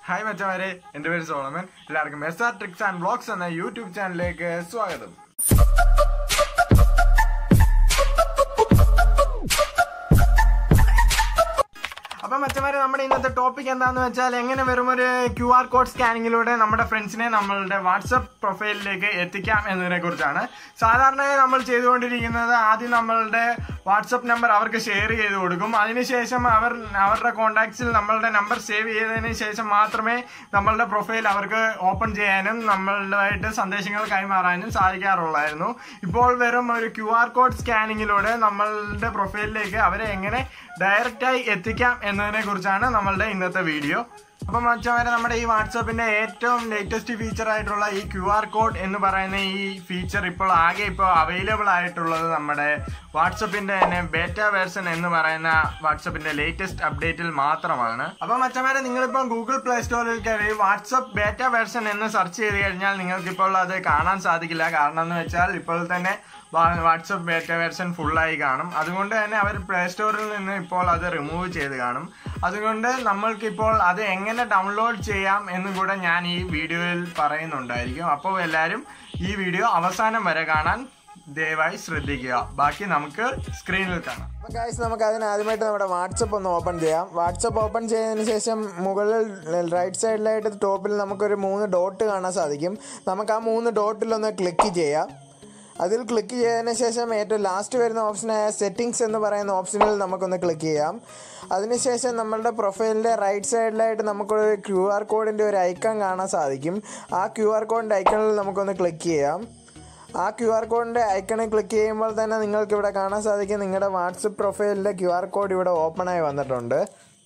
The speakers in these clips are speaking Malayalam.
ഹായ് മച്ചമാരെ എന്റെ പേര് സോളമൻ എല്ലാവർക്കും S R tricks and vlogs എന്ന യൂട്യൂബ് ചാനലിലേക്ക് സ്വാഗതം അപ്പൊ മച്ചമാരെ നമ്മുടെ ഇന്നത്തെ ടോപ്പിക് എന്താന്ന് വെച്ചാൽ എങ്ങനെ വെറും ഒരു ക്യു ആർ കോഡ് സ്കാനിങ്ങിലൂടെ നമ്മുടെ ഫ്രണ്ട്സിനെ നമ്മളുടെ വാട്സപ്പ് പ്രൊഫൈലിലേക്ക് എത്തിക്കാം എന്നതിനെ കുറിച്ചാണ് സാധാരണയായി നമ്മൾ ചെയ്തുകൊണ്ടിരിക്കുന്നത് ആദ്യം നമ്മളുടെ വാട്സപ്പ് നമ്പർ അവർക്ക് ഷെയർ ചെയ്ത് കൊടുക്കും അതിനുശേഷം അവർ അവരുടെ കോൺടാക്ട്സിൽ നമ്മളുടെ നമ്പർ സേവ് ചെയ്തതിന് ശേഷം മാത്രമേ നമ്മളുടെ പ്രൊഫൈൽ അവർക്ക് ഓപ്പൺ ചെയ്യാനും നമ്മളുമായിട്ട് സന്ദേശങ്ങൾ കൈമാറാനും സാധിക്കാറുള്ളായിരുന്നു ഇപ്പോൾ വെറും ഒരു ക്യു ആർ കോഡ് സ്കാനിങ്ങിലൂടെ നമ്മളുടെ പ്രൊഫൈലിലേക്ക് അവരെ എങ്ങനെ ഡയറക്റ്റായി എത്തിക്കാം എന്നതിനെ കുറിച്ചാണ് നമ്മളുടെ ഇന്നത്തെ വീഡിയോ അപ്പം മച്ചവരെ നമ്മുടെ ഈ വാട്സപ്പിന്റെ ഏറ്റവും ലേറ്റസ്റ്റ് ഫീച്ചർ ആയിട്ടുള്ള ഈ ക്യു ആർ കോഡ് എന്ന് പറയുന്ന ഈ ഫീച്ചർ ഇപ്പോൾ ആകെ ഇപ്പോൾ അവൈലബിൾ ആയിട്ടുള്ളത് നമ്മുടെ വാട്സപ്പിന്റെ തന്നെ ബേറ്റ വേർഷൻ എന്ന് പറയുന്ന വാട്സപ്പിന്റെ ലേറ്റസ്റ്റ് അപ്ഡേറ്റിൽ മാത്രമാണ് അപ്പം മച്ചമാരെ നിങ്ങളിപ്പോൾ ഗൂഗിൾ പ്ലേ സ്റ്റോറിൽ കയറി വാട്സപ്പ് ബേറ്റ വേർഷൻ എന്ന് സെർച്ച് ചെയ്ത് കഴിഞ്ഞാൽ നിങ്ങൾക്ക് ഇപ്പോൾ അത് കാണാൻ സാധിക്കില്ല കാരണം എന്ന് വെച്ചാൽ ഇപ്പോൾ തന്നെ വാട്സപ്പ് ബേറ്റ വേർഷൻ ഫുള്ളായി കാണും അതുകൊണ്ട് തന്നെ അവർ പ്ലേ സ്റ്റോറിൽ നിന്ന് ഇപ്പോൾ അത് റിമൂവ് ചെയ്ത് കാണും അതുകൊണ്ട് നമ്മൾക്കിപ്പോൾ അത് എങ്ങനെ ഡൗൺലോഡ് ചെയ്യാം എന്നും കൂടെ ഞാൻ ഈ വീഡിയോയിൽ പറയുന്നുണ്ടായിരിക്കും അപ്പോൾ എല്ലാവരും ഈ വീഡിയോ അവസാനം വരെ കാണാൻ ദയവായി ശ്രദ്ധിക്കുക ബാക്കി നമുക്ക് സ്ക്രീനിൽ കാണാം അപ്പം ഗൈസ് നമുക്ക് അതിന് ആദ്യമായിട്ട് നമ്മുടെ വാട്സപ്പ് ഒന്ന് ഓപ്പൺ ചെയ്യാം വാട്സപ്പ് ഓപ്പൺ ചെയ്തതിന് ശേഷം മുകളിൽ റൈറ്റ് സൈഡിലായിട്ട് ടോപ്പിൽ നമുക്കൊരു മൂന്ന് ഡോട്ട് കാണാൻ സാധിക്കും നമുക്ക് ആ മൂന്ന് ഡോട്ടിലൊന്ന് ക്ലിക്ക് ചെയ്യാം അതിൽ ക്ലിക്ക് ചെയ്തതിന് ശേഷം ഏറ്റവും ലാസ്റ്റ് വരുന്ന ഓപ്ഷനായ സെറ്റിങ്സ് എന്ന് പറയുന്ന ഓപ്ഷനിൽ നമുക്കൊന്ന് ക്ലിക്ക് ചെയ്യാം അതിനുശേഷം നമ്മളുടെ പ്രൊഫൈലിൻ്റെ റൈറ്റ് സൈഡിലായിട്ട് നമുക്കൊരു ക്യു ആർ കോഡിൻ്റെ ഒരു ഐക്കൺ കാണാൻ സാധിക്കും ആ ക്യു ആർ കോഡിൻ്റെ ഐക്കണിൽ നമുക്കൊന്ന് ക്ലിക്ക് ചെയ്യാം ആ ക്യു ആർ കോഡിൻ്റെ ഐക്കണിൽ ക്ലിക്ക് ചെയ്യുമ്പോൾ തന്നെ നിങ്ങൾക്ക് ഇവിടെ കാണാൻ സാധിക്കും നിങ്ങളുടെ വാട്സപ്പ് പ്രൊഫൈലിൻ്റെ ക്യു ആർ കോഡ് ഇവിടെ ഓപ്പണായി വന്നിട്ടുണ്ട്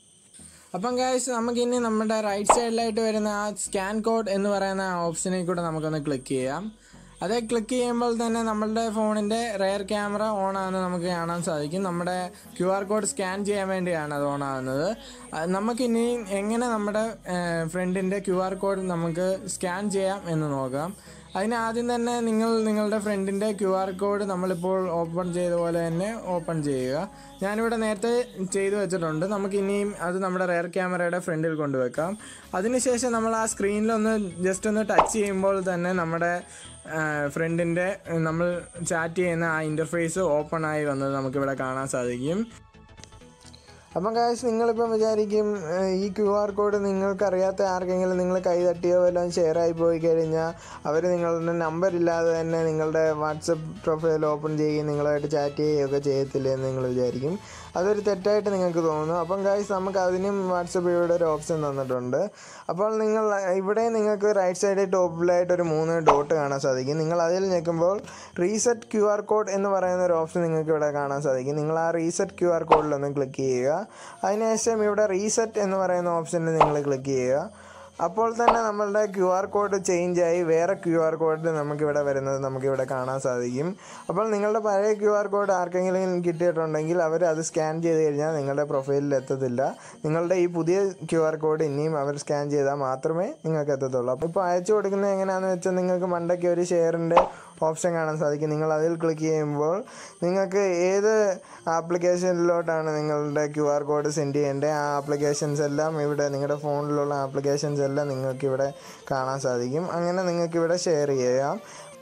അപ്പം ഗൈസ് നമുക്കിനി നമ്മുടെ റൈറ്റ് സൈഡിലായിട്ട് വരുന്ന ആ സ്കാൻ കോഡ് എന്ന് പറയുന്ന ആ ഓപ്ഷനിൽ കൂടെ നമുക്കൊന്ന് ക്ലിക്ക് ചെയ്യാം അത് ക്ലിക്ക് ചെയ്യുമ്പോൾ തന്നെ നമ്മളുടെ ഫോണിൻ്റെ റെയർ ക്യാമറ ഓൺ ആണെന്ന് നമുക്ക് കാണാൻ സാധിക്കും നമ്മുടെ ക്യു ആർ കോഡ് സ്കാൻ ചെയ്യാൻ വേണ്ടിയാണ് അത് ഓൺ ആകുന്നത് അത് നമുക്കിനി എങ്ങനെ നമ്മുടെ ഫ്രണ്ടിൻ്റെ ക്യു ആർ കോഡ് നമുക്ക് സ്കാൻ ചെയ്യാം എന്ന് നോക്കാം അതിന് ആദ്യം തന്നെ നിങ്ങൾ നിങ്ങളുടെ ഫ്രണ്ടിൻ്റെ ക്യു ആർ കോഡ് നമ്മളിപ്പോൾ ഓപ്പൺ ചെയ്ത പോലെ തന്നെ ഓപ്പൺ ചെയ്യുക ഞാനിവിടെ നേരത്തെ ചെയ്തു വെച്ചിട്ടുണ്ട് നമുക്ക് ഇനിയും അത് നമ്മുടെ റെയർ ക്യാമറയുടെ ഫ്രണ്ടിൽ കൊണ്ടുവെക്കാം അതിനുശേഷം നമ്മൾ ആ സ്ക്രീനിലൊന്ന് ജസ്റ്റ് ഒന്ന് ടച്ച് ചെയ്യുമ്പോൾ തന്നെ നമ്മുടെ ഫ്രണ്ടിൻ്റെ നമ്മൾ ചാറ്റ് ചെയ്യുന്ന ആ ഇൻ്റർഫേസ് ഓപ്പൺ ആയി വന്നത് നമുക്കിവിടെ കാണാൻ സാധിക്കും അപ്പം കാശ് നിങ്ങളിപ്പം വിചാരിക്കും ഏഹ്, ഈ ക്യു ആർ കോഡ് നിങ്ങൾക്ക് അറിയാത്ത ആർക്കെങ്കിലും നിങ്ങൾ കൈ തട്ടിയോ വല്ലതും ഷെയർ ആയി പോയി കഴിഞ്ഞാൽ അവർ നിങ്ങളുടെ നമ്പർ ഇല്ലാതെ തന്നെ നിങ്ങളുടെ വാട്സപ്പ് പ്രൊഫൈൽ ഓപ്പൺ ചെയ്യുകയും നിങ്ങളുമായിട്ട് ചാറ്റ് ചെയ്യുകയൊക്കെ ചെയ്യത്തില്ലേ എന്ന് നിങ്ങൾ വിചാരിക്കും അതൊരു തെറ്റായിട്ട് നിങ്ങൾക്ക് തോന്നുന്നു അപ്പം കാശ് നമുക്ക് അതിനും വാട്സപ്പ് ഇവിടെ ഒരു ഓപ്ഷൻ തന്നിട്ടുണ്ട് അപ്പോൾ നിങ്ങൾ ഇവിടെ നിങ്ങൾക്ക് റൈറ്റ് സൈഡിൽ ടോപ്പിലായിട്ട് ഒരു മൂന്ന് ഡോട്ട് കാണാൻ സാധിക്കും നിങ്ങൾ അതിൽ ഞെക്കുമ്പോൾ റീസെറ്റ് ക്യു ആർ കോഡ് എന്ന് പറയുന്ന ഒരു ഓപ്ഷൻ നിങ്ങൾക്ക് ഇവിടെ കാണാൻ സാധിക്കും നിങ്ങൾ ആ റീസെറ്റ് ക്യു ആർ കോഡിലൊന്ന് ക്ലിക്ക് ചെയ്യുക അതിനുശേഷം ഇവിടെ റീസെറ്റ് എന്ന് പറയുന്ന ഓപ്ഷനിൽ നിങ്ങൾ ക്ലിക്ക് ചെയ്യുക അപ്പോൾ തന്നെ നമ്മളുടെ ക്യു ആർ കോഡ് ചേഞ്ച് ആയി വേറെ ക്യു ആർ കോഡ് നമുക്കിവിടെ വരുന്നത് നമുക്കിവിടെ കാണാൻ സാധിക്കും അപ്പോൾ നിങ്ങളുടെ പഴയ ക്യു ആർ കോഡ് ആർക്കെങ്കിലും കിട്ടിയിട്ടുണ്ടെങ്കിൽ അവർ അത് സ്കാൻ ചെയ്ത് കഴിഞ്ഞാൽ നിങ്ങളുടെ പ്രൊഫൈലിൽ എത്തത്തില്ല നിങ്ങളുടെ ഈ പുതിയ ക്യു ആർ കോഡ് ഇനിയും അവർ സ്കാൻ ചെയ്താൽ മാത്രമേ നിങ്ങൾക്ക് എത്തത്തുള്ളൂ അപ്പോൾ ഇപ്പോൾ അയച്ചു കൊടുക്കുന്നത് എങ്ങനെയാണെന്ന് വെച്ചാൽ നിങ്ങൾക്ക് മണ്ടയ്ക്ക് ഒരു ഷെയറിൻ്റെ ഓപ്ഷൻ കാണാൻ സാധിക്കും നിങ്ങൾ അതിൽ ക്ലിക്ക് ചെയ്യുമ്പോൾ നിങ്ങൾക്ക് ഏത് ആപ്ലിക്കേഷനിലോട്ടാണ് നിങ്ങളുടെ ക്യു ആർ കോഡ് സെൻഡ് ചെയ്യേണ്ടത് ആ ആപ്ലിക്കേഷൻസ് എല്ലാം ഇവിടെ നിങ്ങളുടെ ഫോണിലുള്ള ആപ്ലിക്കേഷൻസ് എല്ലാം നിങ്ങൾക്ക് ഇവിടെ കാണാൻ സാധിക്കും അങ്ങനെ നിങ്ങൾക്ക് ഇവിടെ ഷെയർ ചെയ്യാം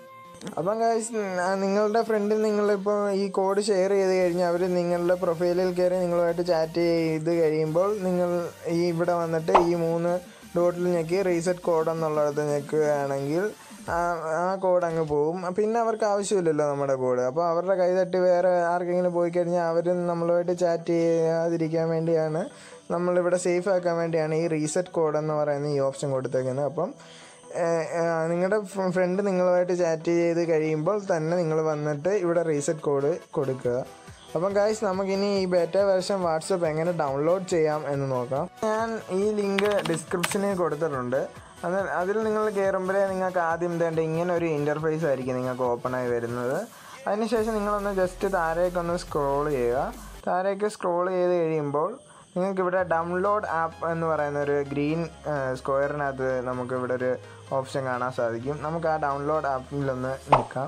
അപ്പം ഗൈസ് നിങ്ങളുടെ ഫ്രണ്ടിൽ നിങ്ങളിപ്പോൾ ഈ കോഡ് ഷെയർ ചെയ്ത് കഴിഞ്ഞാൽ അവർ നിങ്ങളുടെ പ്രൊഫൈലിൽ കയറി നിങ്ങളുമായിട്ട് ചാറ്റ് ചെയ്ത് കഴിയുമ്പോൾ നിങ്ങൾ ഈ ഇവിടെ വന്നിട്ട് ഈ മൂന്ന് ഡോട്ടിൽ ഞെക്കി റീസെറ്റ് കോഡ് എന്നുള്ളിടത്ത് ഞെക്കുകയാണെങ്കിൽ ആ ആ കോഡ് അങ്ങ് പോകും പിന്നെ അവർക്ക് ആവശ്യമില്ലല്ലോ നമ്മുടെ കോഡ് അപ്പോൾ അവരുടെ കൈ തട്ടി വേറെ ആർക്കെങ്കിലും പോയി കഴിഞ്ഞാൽ അവർ നമ്മളുമായിട്ട് ചാറ്റ് ചെയ്യാതിരിക്കാൻ വേണ്ടിയാണ് നമ്മളിവിടെ സേഫ് ആക്കാൻ വേണ്ടിയാണ് ഈ റീസെറ്റ് കോഡ് എന്ന് പറയുന്ന ഈ ഓപ്ഷൻ കൊടുത്തേക്കുന്നത് അപ്പം നിങ്ങളുടെ ഫ്രണ്ട് നിങ്ങളുമായിട്ട് ചാറ്റ് ചെയ്ത് കഴിയുമ്പോൾ തന്നെ നിങ്ങൾ വന്നിട്ട് ഇവിടെ റീസെറ്റ് കോഡ് കൊടുക്കുക അപ്പം ഗായ്സ് നമുക്കിനി ഈ ബേറ്റ വേർഷൻ വാട്സപ്പ് എങ്ങനെ ഡൗൺലോഡ് ചെയ്യാം എന്ന് നോക്കാം ഞാൻ ഈ ലിങ്ക് ഡിസ്ക്രിപ്ഷനിൽ കൊടുത്തിട്ടുണ്ട് അത് അതിൽ നിങ്ങൾ കയറുമ്പോഴേ നിങ്ങൾക്ക് ആദ്യം തേണ്ട ഇങ്ങനെ ഒരു ഇൻ്റർഫേസ് ആയിരിക്കും നിങ്ങൾക്ക് ഓപ്പൺ ആയി വരുന്നത് അതിനുശേഷം നിങ്ങളൊന്ന് ജസ്റ്റ് താഴേക്കൊന്ന് സ്ക്രോൾ ചെയ്യുക താഴേക്ക് സ്ക്രോൾ ചെയ്ത് കഴിയുമ്പോൾ നിങ്ങൾക്ക് ഇവിടെ ഡൗൺലോഡ് ആപ്പ് എന്ന് പറയുന്ന ഒരു ഗ്രീൻ സ്ക്വയറിനകത്ത് നമുക്ക് ഇവിടെ ഒരു ഓപ്ഷൻ കാണാൻ സാധിക്കും നമുക്ക് ആ ഡൗൺലോഡ് ആപ്പിലൊന്ന് നിൽക്കാം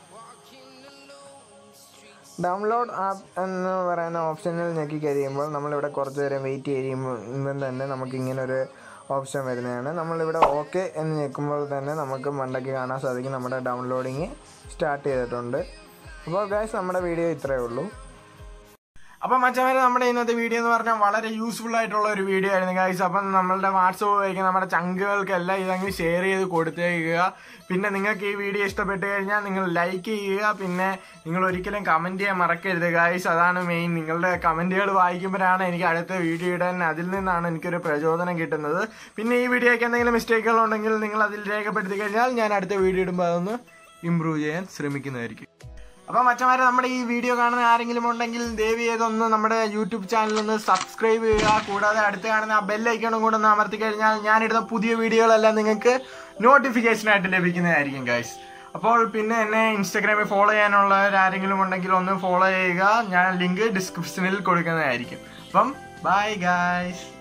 ഡൗൺലോഡ് ആപ്പ് എന്ന് പറയുന്ന ഓപ്ഷനിൽ ഞെക്കി കഴിയുമ്പോൾ നമ്മളിവിടെ കുറച്ച് നേരം വെയിറ്റ് ചെയ്യുമ്പോൾ തന്നെ നമുക്ക് ഇങ്ങനെ ഒരു ഓപ്ഷൻ വരുന്നതാണ് നമ്മളിവിടെ ഓക്കെ എന്ന് ഞെക്കുമ്പോൾ തന്നെ നമുക്ക് മണ്ടയ്ക്ക് കാണാൻ സാധിക്കും നമ്മുടെ ഡൗൺലോഡിങ് സ്റ്റാർട്ട് ചെയ്തിട്ടുണ്ട് അപ്പോൾ ഗൈസ് നമ്മുടെ വീഡിയോ ഇത്രയേ ഉള്ളൂ അപ്പം മച്ചമാരെ നമ്മുടെ ഇന്നത്തെ വീഡിയോ എന്ന് പറഞ്ഞാൽ വളരെ യൂസ്ഫുൾ ആയിട്ടുള്ള ഒരു വീഡിയോ ആയിരുന്നു ഗൈസ് അപ്പം നമ്മളുടെ വാട്സപ്പ് ഉപയോഗിക്കുന്ന നമ്മുടെ ചങ്കുകൾക്കെല്ലാം ഇതങ്ങ് ഷെയർ ചെയ്ത് കൊടുത്തേക്കുക പിന്നെ നിങ്ങൾക്ക് ഈ വീഡിയോ ഇഷ്ടപ്പെട്ട് കഴിഞ്ഞാൽ നിങ്ങൾ ലൈക്ക് ചെയ്യുക പിന്നെ നിങ്ങൾ ഒരിക്കലും കമന്റ് ചെയ്യാൻ മറക്കരുത് ഗൈസ് അതാണ് മെയിൻ നിങ്ങളുടെ കമന്റുകൾ വായിക്കുമ്പോഴാണ് എനിക്ക് അടുത്ത വീഡിയോ ഇടാൻ അതിൽ നിന്നാണ് എനിക്കൊരു പ്രചോദനം കിട്ടുന്നത് പിന്നെ ഈ വീഡിയോയ്ക്ക് എന്തെങ്കിലും മിസ്റ്റേക്കുകൾ ഉണ്ടെങ്കിൽ നിങ്ങൾ അതിൽ രേഖപ്പെടുത്തി കഴിഞ്ഞാൽ ഞാൻ അടുത്ത വീഡിയോ ഇടുമ്പോൾ അതൊന്ന് ഇമ്പ്രൂവ് ചെയ്യാൻ ശ്രമിക്കുന്നതായിരിക്കും അപ്പൊ മച്ചമാരെ നമ്മുടെ ഈ വീഡിയോ കാണുന്ന ആരെങ്കിലും ഉണ്ടെങ്കിൽ ദയവ് ചെയ്തൊന്ന് നമ്മുടെ യൂട്യൂബ് ചാനൽ ഒന്ന് സബ്സ്ക്രൈബ് ചെയ്യുക കൂടാതെ അടുത്ത് കാണുന്ന ആ ബെല്ലൈക്കണും കൂടെ ഒന്ന് അമർത്തി കഴിഞ്ഞാൽ ഞാനിടുന്ന പുതിയ വീഡിയോകളെല്ലാം നിങ്ങൾക്ക് നോട്ടിഫിക്കേഷൻ ആയിട്ട് ലഭിക്കുന്നതായിരിക്കും ഗൈസ് അപ്പോൾ പിന്നെ എന്നെ ഇൻസ്റ്റാഗ്രാമിൽ ഫോളോ ചെയ്യാനുള്ളവർ ആരെങ്കിലും ഉണ്ടെങ്കിൽ ഒന്ന് ഫോളോ ചെയ്യുക ഞാൻ ലിങ്ക് ഡിസ്ക്രിപ്ഷനിൽ കൊടുക്കുന്നതായിരിക്കും അപ്പം ബൈ ഗൈസ്